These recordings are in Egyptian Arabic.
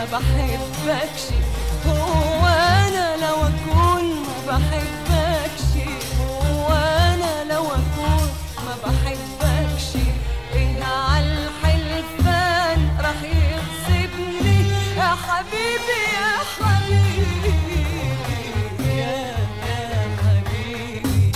ما بحبكش هو انا لو اكون ما بحبكش هو انا لو اكون ما بحبكش ايه على الحلفان راح يغصبني يا حبيبي يا حبيبي يا يا حبيبي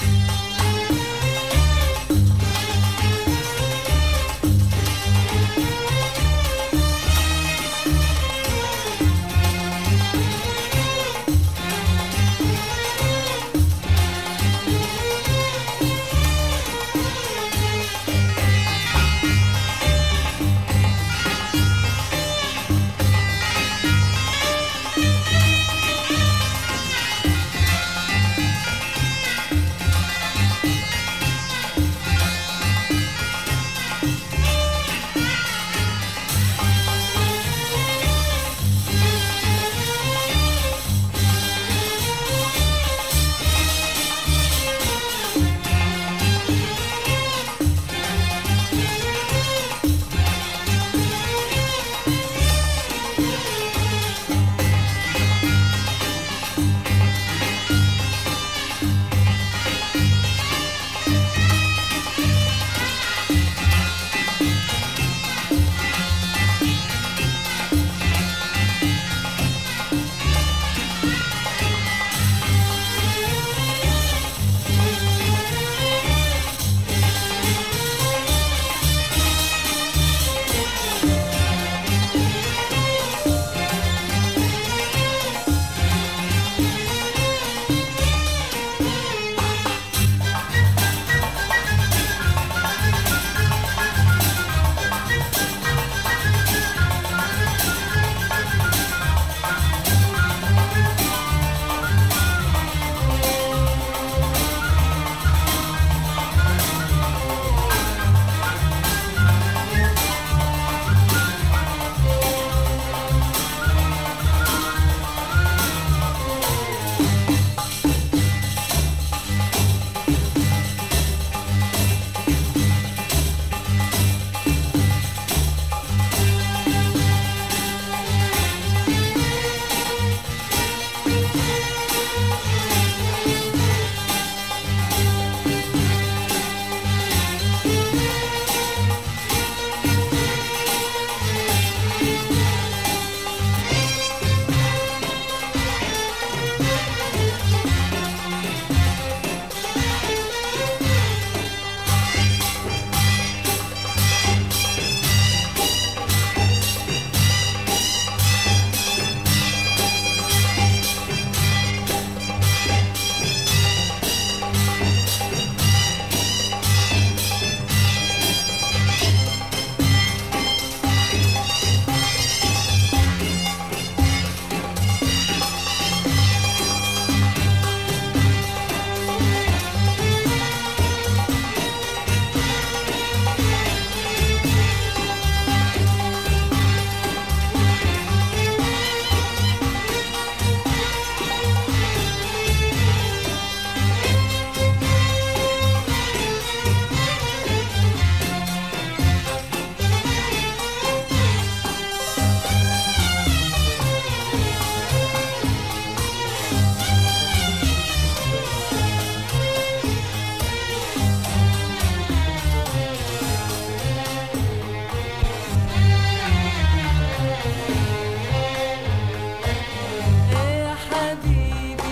يا حبيبي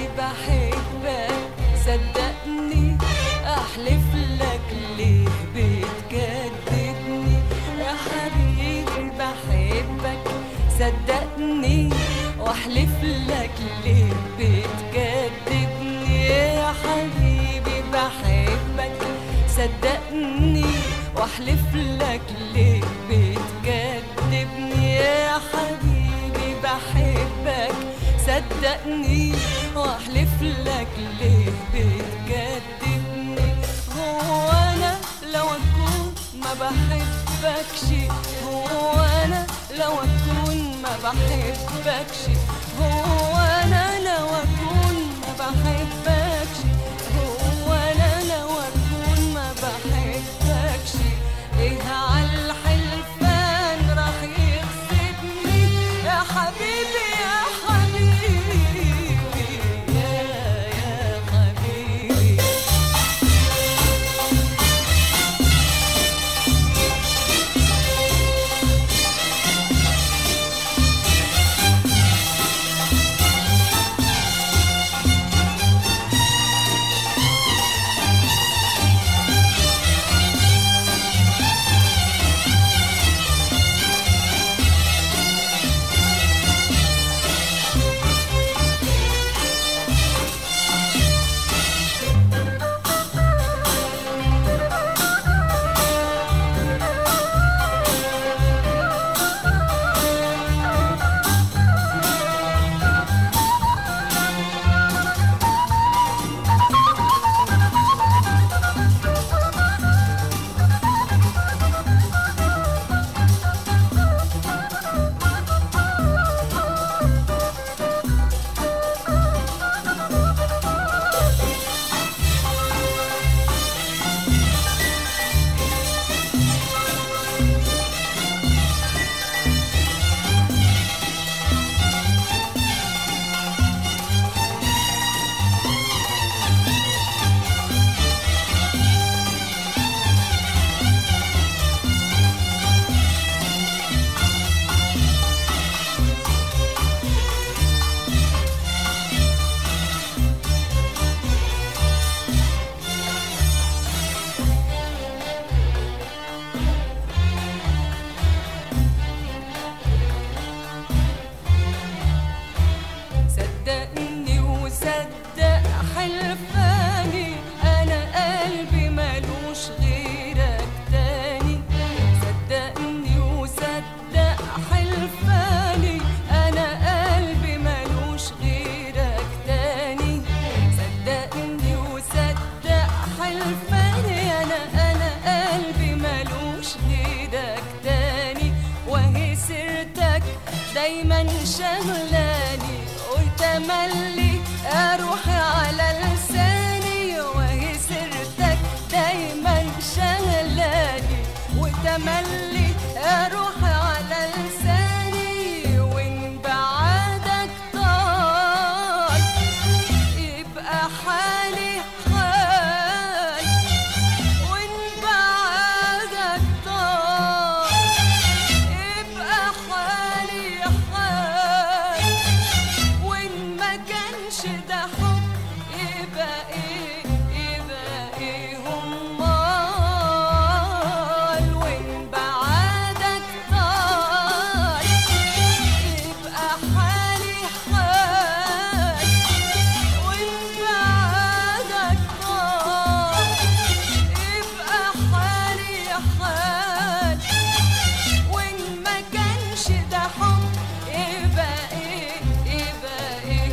بحبك صدقني احلف لك ليه بتجددني يا حبيبي بحبك صدقني واحلف لك ليه بتجددني يا حبيبي بحبك صدقني واحلف لك ليه بتكذبني يا حبيبي بحبك صدقني واحلف لك ليه بتكذبني هو انا لو اكون ما بحبكش هو انا لو اكون ما بحبكش هو انا لو اكون ما بحبكش هو انا لو اكون ما بحبكش ايه على الحلفان راح يغصبني يا حبيبي وتملي اروح على لساني وان بعدك طال يبقى حالي حال وان بعدك طال يبقى حالي حال وان ما كانش ده حب يبقى ايه يبقى ايه امال وان بعدك طال يبقى حالي حال وان بعدك طال يبقى حالي حال وان ما كانش ده حب يبقى ايه يبقى ايه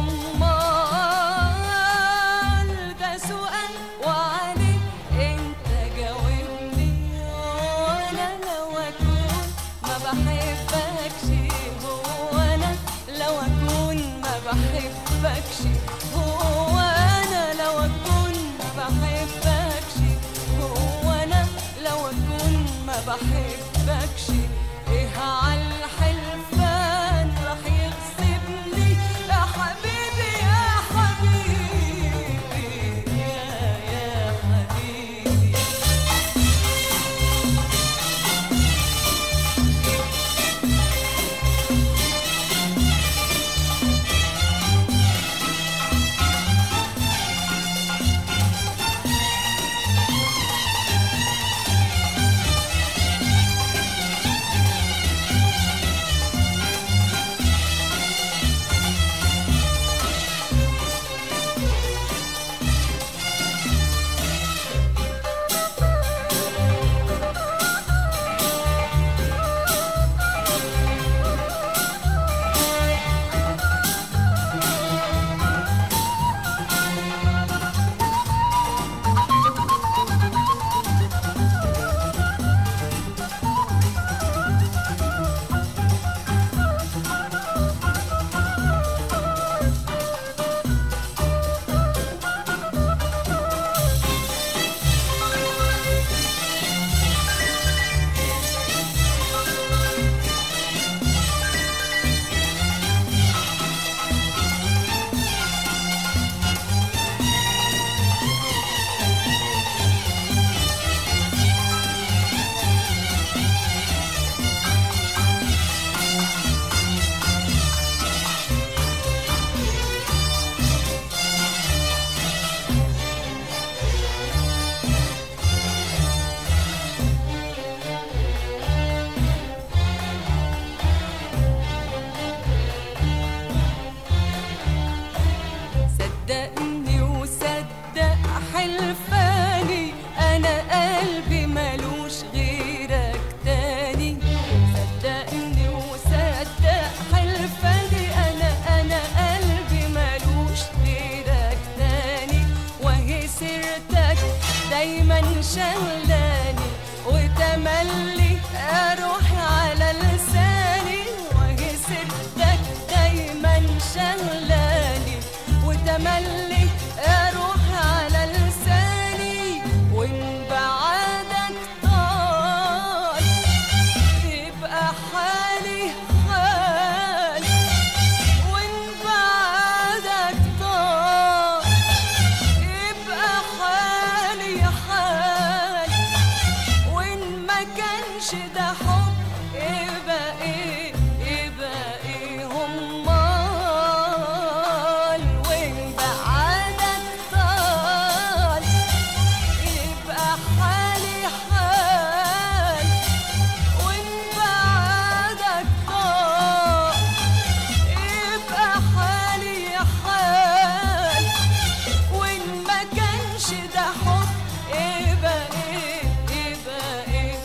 امال ده سؤال وعليه انت جاوبني وانا لو اكون ما بحبكش هو انا لو اكون ما بحبكش هو انا لو اكون ما بحبكش هو انا لو اكون ما بحبكش ايه عالحلفان راح يغصبني يا حبيبي يا حبيبي يا يا حبيبي صدقني وصدق حلفاني انا قلبي ملوش غيرك تاني صدقني وصدق حلفاني انا انا قلبي ملوش غيرك تاني وهي سيرتك دايما شغلاني وتملي اروح على لساني وهي سيرتك دايما شغلاني وتملي اروح على لساني وان بعدك طال يبقى حالي حال وان بعدك طال يبقى حالي حال وان ما كانش ده حب يبقى ايه يبقى ايه امال وان بعدك طال يبقى حالي حال وان بعدك طال يبقى حالي حال وان ما كانش ده حب يبقى ايه يبقى ايه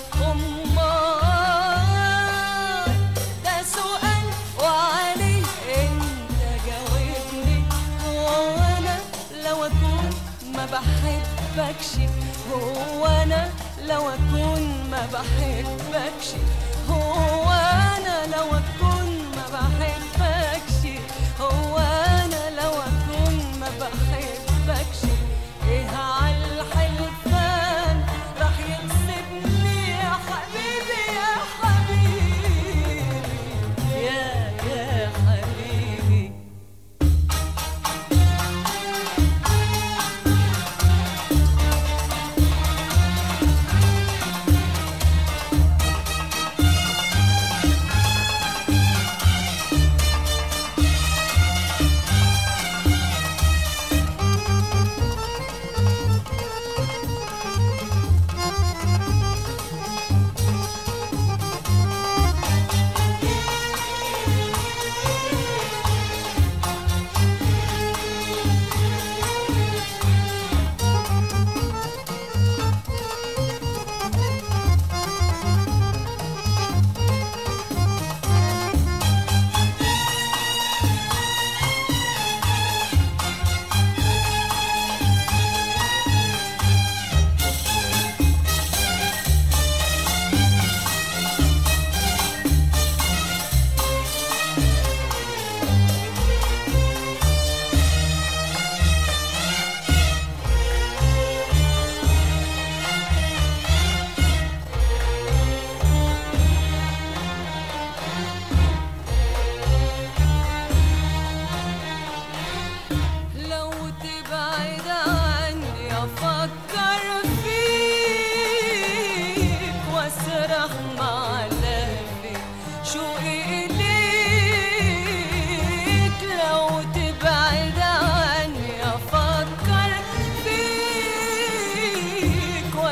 امال ده سؤال وعليه انت جاوبني هو انا لو اكون ما بحبكش هو انا لو اكون ما بحبكش هو انا لو اكون ما بحبكش هو انا لو اكون ما بحبكش ايه عالحلفان راح يغصبني يا حبيبي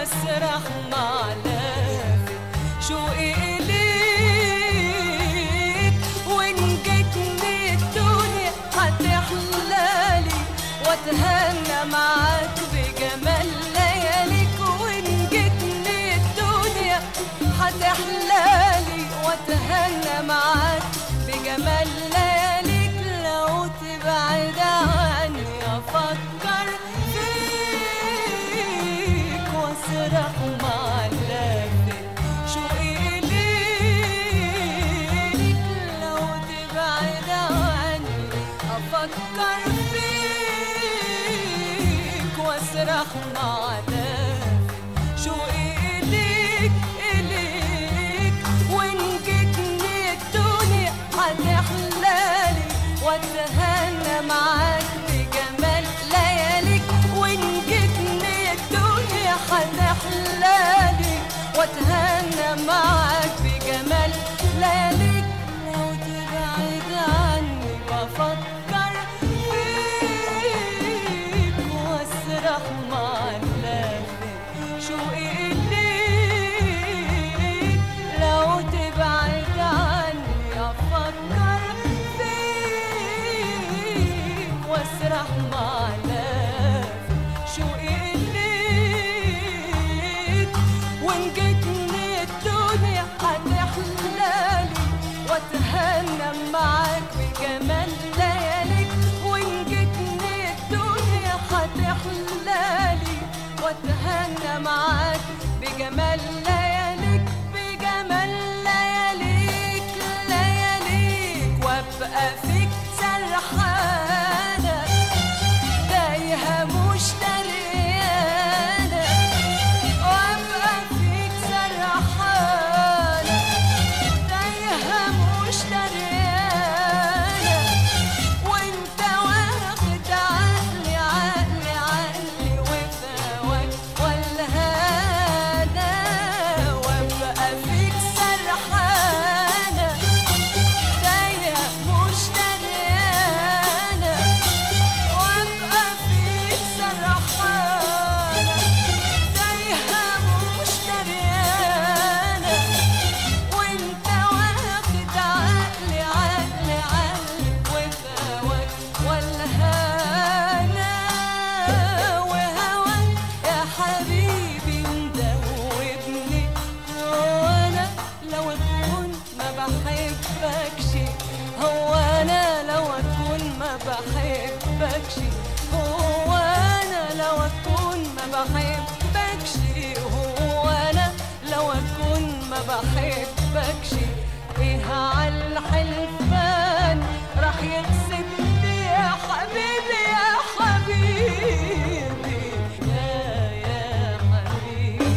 واسرح مع لافت شوقي إليك وإن جيتني الدنيا هتحلالي واتهنى معاك بجمال لياليك وإن جيتني الدنيا هتحلالي واتهنى معاك بجمال لياليك لو تبعد عني افكر فيك واسرح مع اللافت شوقي إليك لو تبعد عني افكر فيك واسرح مع اللافت شوقي إليك إليك وإن جيتني الدنيا هتحلالي واتهنى معاك بجمال لياليك وإن جيتني الدنيا هتحلالي واتهنى معاك بجمال لياليك لو تبعد عني بفكر فيك واسرح مع اللافت شوقي إليك لو تبعد عني أفكر فيك واسرح مع اللافت شوقي إليك وإن جيتني الدنيا هتحلالي واتهنى معاك بجمال لياليك وإن جيتني الدنيا هتحلالي واتهنى معاك بجمال لياليك بجمال لياليك لياليك وابقى فيك سرحانة تايهة مش دريانة وابقى فيك سرحانة تايهة مش دريانة وانت واخد عقلي عقلي عقلي وفاوك والهانا وابقى فيك سرحانة تايهة مش دريانة وابقى فيك سرحانة تايهة مش دريانة وانت واخد عقلي عقلي عقلي وفاوك والهانا وهواك يا حبيبي مدوبني هو انا لو اكون ما بحبكش هو انا لو اكون ما بحبكش هو انا لو اكون ما بحبكش هو انا لو اكون ما بحبكش ايه على الحلفان راح يكسبني يا حبيبي يا حبيبي يا يا حبيبي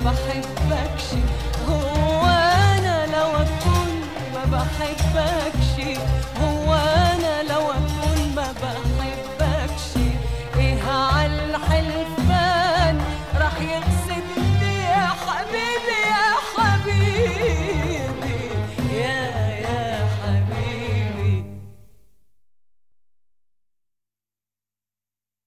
بحبكش هو انا لو اكون ما بحبكش